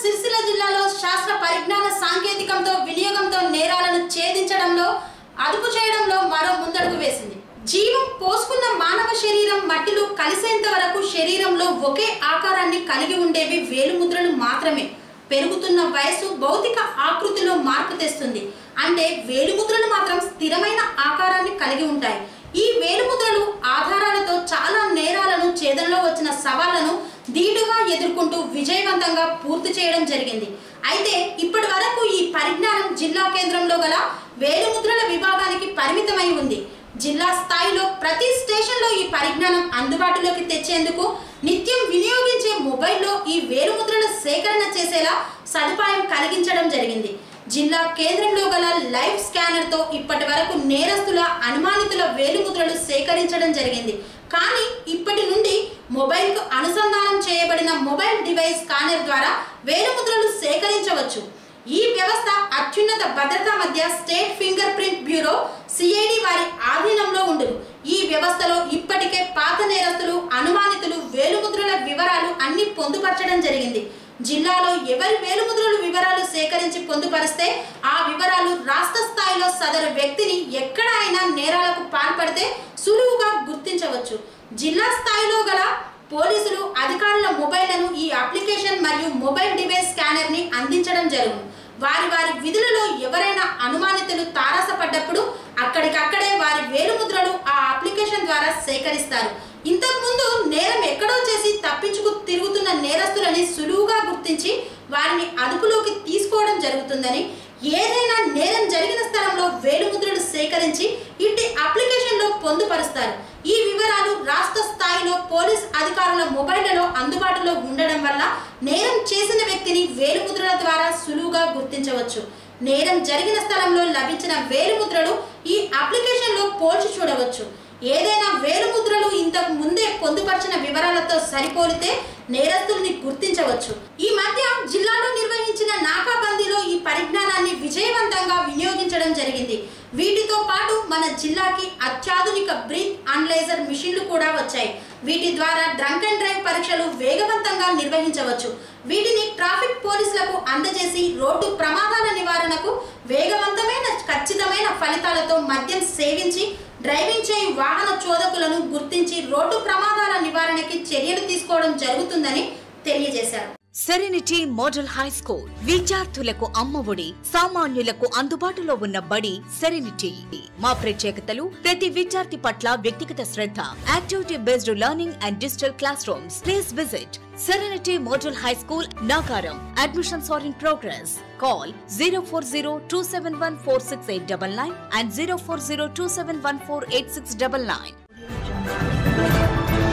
సిరిసిల్ల జిల్లాలో శాస్త్ర పరిజ్ఞాన సాంకేతికంతో వినియోగంతో నేరాలను ఛేదించడంలో అదుపు చేయడంలో మరో ముందడుగు వేసింది జీవం పోసుకున్న మానవ శరీరం మట్టిలో కలిసేంత వరకు శరీరంలో ఒకే ఆకారాన్ని కలిగి ఉండేవి వేలుముద్రలు మాత్రమే పెరుగుతున్న వయసు భౌతిక ఆకృతిలో మార్పు తెస్తుంది అంటే వేలుముద్రలు మాత్రం స్థిరమైన ఆకారాన్ని కలిగి ఉంటాయి ఈ వేలుముద్రలు ఆధారాలతో చాలా నేరాలను ఛేదనలో వచ్చిన సవాళ్లను ధీటుగా ఎదుర్కొంటూ విజయవంతంగా పూర్తి చేయడం జరిగింది అయితే ఇప్పటి వరకు ఈ పరిజ్ఞానం జిల్లా కేంద్రంలో గల వేలుముద్రల విభాగానికి పరిమితమై ఉంది జిల్లా స్థాయిలో ప్రతి స్టేషన్లో ఈ పరిజ్ఞానం అందుబాటులోకి తెచ్చేందుకు నిత్యం వినియోగించే మొబైల్లో ఈ వేలుముద్రల సేకరణ చేసేలా సదుపాయం కలిగించడం జరిగింది జిల్లా కేంద్రంలో గల లైవ్ స్కానర్తో ఇప్పటి వరకు నేరస్తుల అనుమానితుల వేలుముద్రలు సేకరించడం జరిగింది కానీ ఇప్పటి నుండి మొబైల్కు అనుసంధానం చేయబడిన మొబైల్ డివైస్ స్కానర్ ద్వారా వేలుముద్రలు సేకరించవచ్చు ఈ వ్యవస్థ అత్యున్నత భద్రత మధ్య state fingerprint bureau CID వారి ఆధీనంలో ఉండును ఈ వ్యవస్థలో ఇప్పటికే పాత నేరస్తులు అనుమానితులు వేలుముద్రల వివరాలు అన్ని పొందుపరచడం జరిగింది జిల్లాలో ఎవరి వేలుముద్రలు వివరాలు సేకరించి పొందుపరిస్తే ఆ వివరాలు రాష్ట్ర స్థాయిలో సదరు వ్యక్తిని ఎక్కడ అయినా నేరాలకు పాల్పడితే సులువుగా గుర్తించవచ్చు జిల్లా స్థాయిలో గల పోలీసులు అధికారుల మొబైళ్లను ఈ అప్లికేషన్ మరియు మొబైల్ డివైస్ స్కానర్ ని అందించడం జరుగును వారి వారి విధులలో ఎవరైనా అనుమానితులు తారసపడ్డప్పుడు అక్కడికక్కడే వారి వేలుముద్రలు ఆ అప్లికేషన్ ద్వారా సేకరిస్తారు ఇంతకుముందు నేరం ఎక్కడో చేసి తప్పించుకు తిరుగుతున్న నేరస్తులని సులువుగా గుర్తించి వారిని అదుపులోకి తీసుకోవడం జరుగుతుందని ఏదైనా నేరం జరిగిన స్థలంలో వేలుముద్రలు సేకరించి ఇట్టి అప్లికేషన్లో పొందుపరుస్తారు ఈ వివరాలు రాష్ట్ర స్థాయిలో పోలీస్ అధికారుల మొబైళ్లలో అందుబాటులో ఉండడం వల్ల నేరం చేసిన వ్యక్తిని వేలుముద్రల ద్వారా సులువుగా గుర్తించవచ్చు నేరం జరిగిన స్థలంలో లభించిన వేలుముద్రలు ఈ అప్లికేషన్లో పోల్చి చూడవచ్చు ఏదైనా వేలుముద్రలు ఇంతకు ముందే పొందుపరిచిన వివరాలతో సరిపోలితే నేరస్తుల్ని గుర్తించవచ్చు ఈ మధ్య జిల్లాలో నిర్వహించిన నాకాబందీలో ఈ పరిజ్ఞానాన్ని విజయవంతంగా వినియోగించడం జరిగింది వీటితో పాటు మన జిల్లాకి అత్యాధునిక బ్రీత్ అనలైజర్ మిషన్లు కూడా వచ్చాయి వీటి ద్వారా డ్రంక్ అండ్ డ్రైవ్ పరీక్షలు వేగవంతంగా నిర్వహించవచ్చు వీటిని ట్రాఫిక్ పోలీసులకు అందజేసి రోడ్డు ప్రమాదాల నివారణకు వేగవంతమైన ఖచ్చితమైన ఫలితాలతో మద్యం సేవించి డ్రైవింగ్ చేయి వాహన చోదకులను గుర్తించి రోడ్డు ప్రమాదాల నివారణకి చర్యలు తీసుకోవడం జరుగుతుందని తెలియజేశారు సెరెనిటీ మోడల్ హై స్కూల్ విద్యార్థులకు అమ్మఒడి సామాన్యులకు అందుబాటులో ఉన్న బడి సెరెనిటీ మా ప్రత్యేకతలు ప్రతి విద్యార్థి పట్ల వ్యక్తిగత శ్రద్ధ activity based learning and digital classrooms please visit Serenity model high school Nagaram admissions are in progress call zero four zero two seven one four six eight double nine and zero four zero two seven one four eight six double nine